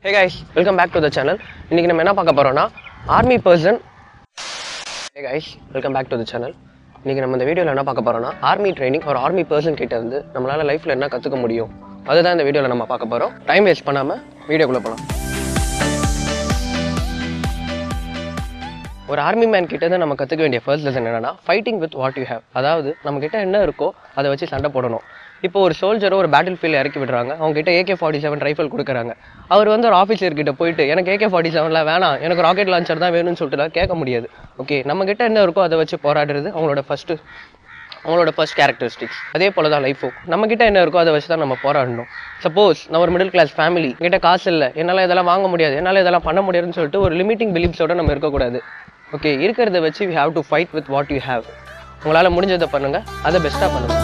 hey guys welcome back to the channel இன்னைக்கு நம்ம என்ன பார்க்க போறோம்னா army person hey guys welcome back to the channel இன்னைக்கு நம்ம இந்த வீடியோவில் என்ன பார்க்க போறோம்னா ஆர்மி ட்ரைனிங் ஒரு ஆர்மி பர்சன் கிட்ட இருந்து நம்மளால லைஃப்ல என்ன கற்றுக்க முடியும் அதுதான் இந்த வீடியோவில் நம்ம பார்க்க போறோம் டைம் வேஸ்ட் பண்ணாம வீடியோக்குள்ள போகலாம் ஒரு ஆர்மி மேன் கிட்ட இருந்து நம்ம கற்றுக்க வேண்டிய ஃபர்ஸ்ட் லெசன் என்னன்னா fighting with what you have அதாவது நம்ம கிட்ட என்ன இருக்கோ அதை வச்சு சண்டை போடணும் இப்போ ஒரு சோல்ஜரோ ஒரு பேட்டில் ஃபீல்டில் இறக்கி விடுறாங்க அவங்க கிட்ட ஏகே ஃபார்ட்டி செவன் ரைஃபிள் கொடுக்குறாங்க அவர் வந்து ஒரு ஆஃபீஸர் கிட்ட போயிட்டு எனக்கு ஏகே ஃபார்ட்டி செவன்லாம் வேணாம் எனக்கு ராக்கெட் லான்ச்சர் தான் வேணும்னு சொல்லிட்டுலாம் கேட்க முடியாது ஓகே நம்ம கிட்ட என்ன இருக்கோ அதை வச்சு போராடுறது அவங்களோட ஃபர்ஸ்ட் அவங்களோட ஃபர்ஸ்ட் கேரக்டரிஸ்டிக்ஸ் அதே போல தான் லைஃபும் நம்ம கிட்ட என்ன இருக்கோ அதை வச்சு தான் நம்ம போராடணும் சப்போஸ் நான் ஒரு மிடில் கிளாஸ் ஃபேமிலி கிட்ட காசு இல்லை என்னால் இதெல்லாம் வாங்க முடியாது என்னால் இதெல்லாம் பண்ண முடியாதுன்னு சொல்லிட்டு ஒரு லிமிட்டிங் பிலீஃப்ஸோட நம்ம இருக்கக்கூடாது ஓகே இருக்கிறத வச்சு we have to fight with what you have உங்களால் முடிஞ்சதை பண்ணுங்க அதை பெஸ்ட்டாக பண்ணுங்க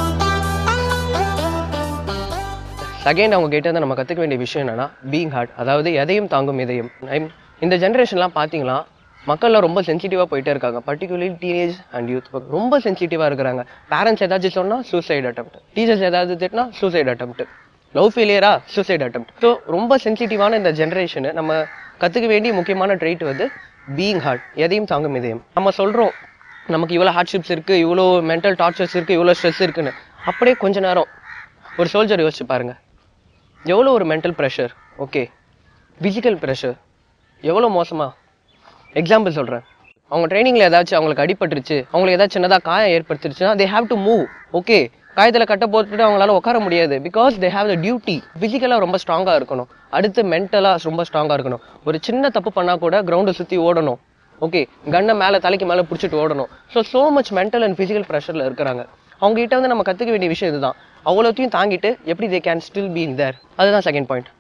செகண்ட் அவங்க கிட்ட இருந்து நம்ம கற்றுக்க வேண்டிய விஷயம் என்னன்னா பீங் ஹார்ட் அதாவது எதையும் தாங்கும் இதயம் I'm- இந்த ஜென்ரேஷன்லாம் பார்த்தீங்களா மக்கள்லாம் ரொம்ப சென்சிட்டிவாக போயிட்டே இருக்காங்க பர்டிகுலர்லி டீனேஜ் அண்ட் யூத் ரொம்ப சென்சிட்டிவாக இருக்கிறாங்க பேரண்ட்ஸ் ஏதாச்சும் சொன்னால் சூசைட் அட்டம்ப்ட் டீச்சர்ஸ் ஏதாவது திட்டினா சூசைட் அட்டம்ப்ட் லவ் ஃபெயிலியரா சூசைட் அட்டம்ப்ட் ஸோ ரொம்ப சென்சிட்டிவான இந்த ஜென்ரேஷனு நம்ம கற்றுக்க வேண்டிய முக்கியமான ட்ரைட் வந்து பீயிங் ஹார்ட் எதையும் தாங்கும் இதயம் நம்ம சொல்கிறோம் நமக்கு இவ்வளோ ஹார்ட்ஷிப்ஸ் இருக்குது இவ்வளோ மென்டல் டார்ச்சர்ஸ் இருக்குது இவ்வளோ ஸ்ட்ரெஸ் இருக்குன்னு அப்படியே கொஞ்ச நேரம் ஒரு சோல்ஜர் யோசிச்சு பாருங்க எவ்வளோ ஒரு mental pressure okay physical pressure எவ்வளோ மோசமா எக்ஸாம்பிள் சொல்கிறேன் அவங்க ட்ரைனிங்கில் ஏதாச்சும் அவங்களுக்கு அடிபட்டுருச்சு அவங்களுக்கு ஏதாச்சும் சின்னதாக காயம் ஏற்படுத்திருச்சுன்னா they have to move okay காயத்தில் கட்ட போட்டுட்டு அவங்களால உட்கார முடியாது because they have the duty ஃபிசிக்கலாக ரொம்ப ஸ்ட்ராங்காக இருக்கணும் அடுத்து மென்டலாக ரொம்ப ஸ்ட்ராங்காக இருக்கணும் ஒரு சின்ன தப்பு பண்ணால் கூட கிரவுண்டை சுற்றி ஓடணும் ஓகே கண்ணை மேலே தலைக்கு மேலே பிடிச்சிட்டு ஓடணும் so so much mental and physical ப்ரெஷரில் இருக்கிறாங்க அவங்க கிட்ட வந்து நம்ம கற்றுக்க வேண்டிய விஷயம் இதுதான் அவ்வளோத்தையும் தாங்கிட்டு எப்படி they can still being there அதுதான் செகண்ட் பாயிண்ட்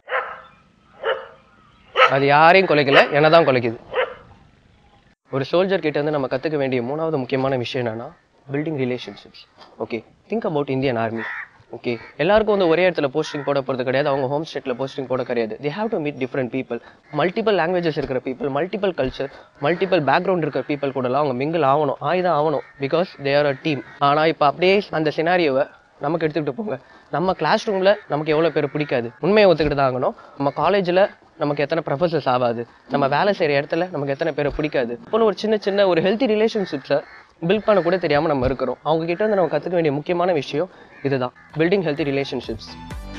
அது யாரையும் குலைக்கல என்ன தான் குலைக்குது ஒரு சோல்ஜர் கிட்ட இருந்து நம்ம கற்றுக்க வேண்டிய மூணாவது முக்கியமான விஷயம் என்னன்னா building relationships okay think about Indian army okay எல்லாருக்கும் வந்து ஒரே இடத்துல போஸ்டிங் போட போகிறது கிடையாது அவங்க ஹோம் ஸ்டேட்டில் போஸ்டிங் போட கிடையாது they have to meet different people multiple languages இருக்கிற people multiple culture multiple background இருக்கிற பீப்பிள் கூடலாம் அவங்க மிங்கிள் ஆகணும் ஆயுதம் ஆகணும் because they are a team ஆனால் இப்போ அப்படியே அந்த சினாரியோவை நமக்கு எடுத்துக்கிட்டு போங்க நம்ம கிளாஸ் ரூமில் நமக்கு எவ்வளோ பேர் பிடிக்காது உண்மையை ஒத்துக்கிட்டு தான் ஆகணும் நம்ம காலேஜில் நமக்கு எத்தனை ப்ரொஃபசர்ஸ் ஆகாது நம்ம வேலை செய்கிற இடத்துல நமக்கு எத்தனை பேரை பிடிக்காது இப்போ ஒரு சின்ன சின்ன ஒரு ஹெல்த்தி ரிலேஷன்ஷிப்ஸை பில்ட் பண்ண கூட தெரியாமல் நம்ம இருக்கிறோம் அவங்க கிட்ட இருந்து நம்ம கற்றுக்க வேண்டிய முக்கியமான விஷயம் இதுதான் building healthy relationships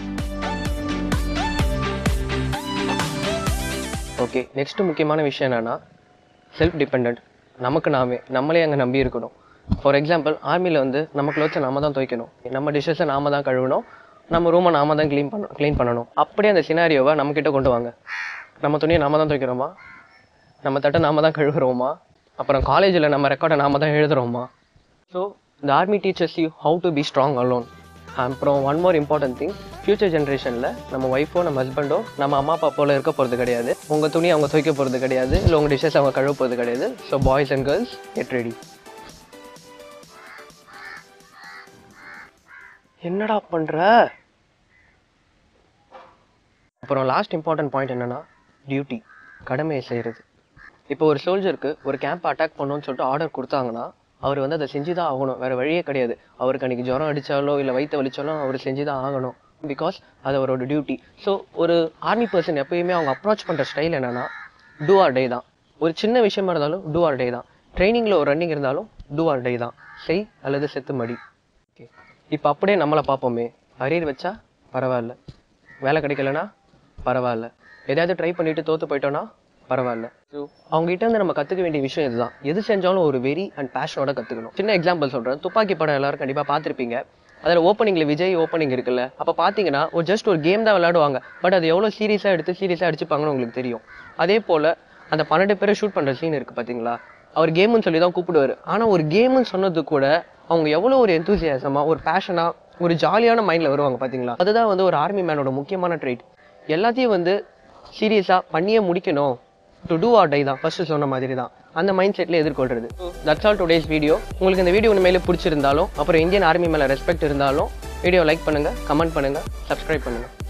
okay next முக்கியமான விஷயம் என்னன்னா செல்ஃப் டிபெண்ட் நமக்கு நாமே நம்மளே அங்கே நம்பி இருக்கணும் ஃபார் எக்ஸாம்பிள் ஆர்மியில் வந்து நம்ம க்ளோத்ஸை நாம தான் துவைக்கணும் நம்ம டிஷ்ஷஸை நாம தான் கழுவணும் நம்ம ரூமை நாம தான் க்ளீன் பண்ணணும் க்ளீன் பண்ணணும் அப்படியே அந்த சினாரியோவை நம்ம கிட்ட கொண்டு வாங்க நம்ம துணியை நாம தான் துவைக்கிறோமா நம்ம தட்டை நாம தான் கழுவுறோமா அப்புறம் காலேஜில் நம்ம ரெக்கார்டை நாம தான் எழுதுறோமா ஸோ இந்த army teachers you have to be strong alone அப்புறம் one more important thing future ஜென்ரேஷனில் நம்ம ஒய்ஃபோ நம்ம ஹஸ்பண்டோ நம்ம அம்மா அப்பா போல இருக்க போகிறது கிடையாது உங்கள் துணி அவங்க துவைக்க போகிறது கிடையாது இல்லை உங்கள் டிஷ்ஷஸ் அவங்க கழுவ போகிறது கிடையாது so boys and girls get ready என்னடா பண்ற அப்புறம் லாஸ்ட் இம்பார்ட்டன்ட் பாயிண்ட் என்னன்னா டியூட்டி கடமையை செய்கிறது இப்போ ஒரு சோல்ஜருக்கு ஒரு கேம்ப் அட்டாக் பண்ணணும்னு சொல்லிட்டு ஆர்டர் கொடுத்தாங்கன்னா அவர் வந்து அதை செஞ்சு தான் ஆகணும் வேற வழியே கிடையாது அவருக்கு அன்னைக்கு ஜுரம் அடிச்சாலோ இல்லை வயிற்று வலிச்சாலும் அவர் செஞ்சு தான் ஆகணும் பிகாஸ் அது அவரோட டியூட்டி ஸோ ஒரு ஆர்மி பர்சன் எப்பயுமே அவங்க அப்ரோச் பண்ணுற ஸ்டைல் என்னன்னா டூ ஆர் டே தான் ஒரு சின்ன விஷயமா இருந்தாலும் டூ ஆர் டே தான் ட்ரைனிங்கில் ஒரு ரன்னிங் இருந்தாலும் டூ ஆர் டே தான் செய் அல்லது செத்து மடி ஓகே இப்போ அப்படியே நம்மளை பார்ப்போமே அரியர் வச்சா பரவாயில்ல வேலை கிடைக்கலனா பரவாயில்ல எதையாவது ட்ரை பண்ணிட்டு தோத்து போயிட்டோன்னா பரவாயில்ல ஸோ அவங்ககிட்ட இருந்து நம்ம கற்றுக்க வேண்டிய விஷயம் இதுதான் எது செஞ்சாலும் ஒரு வெறி அண்ட் பேஷனோட கற்றுக்கணும் சின்ன எக்ஸாம்பிள் சொல்கிறேன் துப்பாக்கி படம் எல்லாரும் கண்டிப்பாக பார்த்துருப்பீங்க அதில் ஓப்பனிங்கில் விஜய் ஓப்பனிங் இருக்குல்ல அப்போ பார்த்தீங்கன்னா ஒரு ஜஸ்ட் ஒரு கேம் தான் விளையாடுவாங்க பட் அது எவ்வளோ சீரியஸாக எடுத்து சீரியஸாக அடிச்சுப்பாங்கன்னு உங்களுக்கு தெரியும் அதே போல் அந்த பன்னெண்டு பேரை ஷூட் பண்ணுற சீன் இருக்குது பார்த்தீங்களா அவர் கேம்னு சொல்லி தான் கூப்பிடுவார் ஆனால் ஒரு கேம்னு சொன்னது கூட அவங்க எவ்வளோ ஒரு எந்தூசியாசமாக ஒரு பேஷனாக ஒரு ஜாலியான மைண்டில் வருவாங்க பார்த்தீங்களா அதுதான் வந்து ஒரு ஆர்மி மேனோட முக்கியமான ட்ரைட் எல்லாத்தையும் வந்து சீரியஸாக பண்ணியே முடிக்கணும் டு டூ ஆர் டை தான் ஃபர்ஸ்ட் சொன்ன மாதிரி தான் அந்த மைண்ட் செட்டில் எதிர்கொள்றது தட்ஸ் ஆல் டுடேஸ் வீடியோ உங்களுக்கு இந்த வீடியோ உண்மையிலே பிடிச்சிருந்தாலும் அப்புறம் இந்தியன் ஆர்மி மேலே ரெஸ்பெக்ட் இருந்தாலும் வீடியோ லைக் பண்ணுங்கள் கமெண்ட் பண்ணுங்கள் சப்ஸ்கிரைப் பண்ணுங்கள்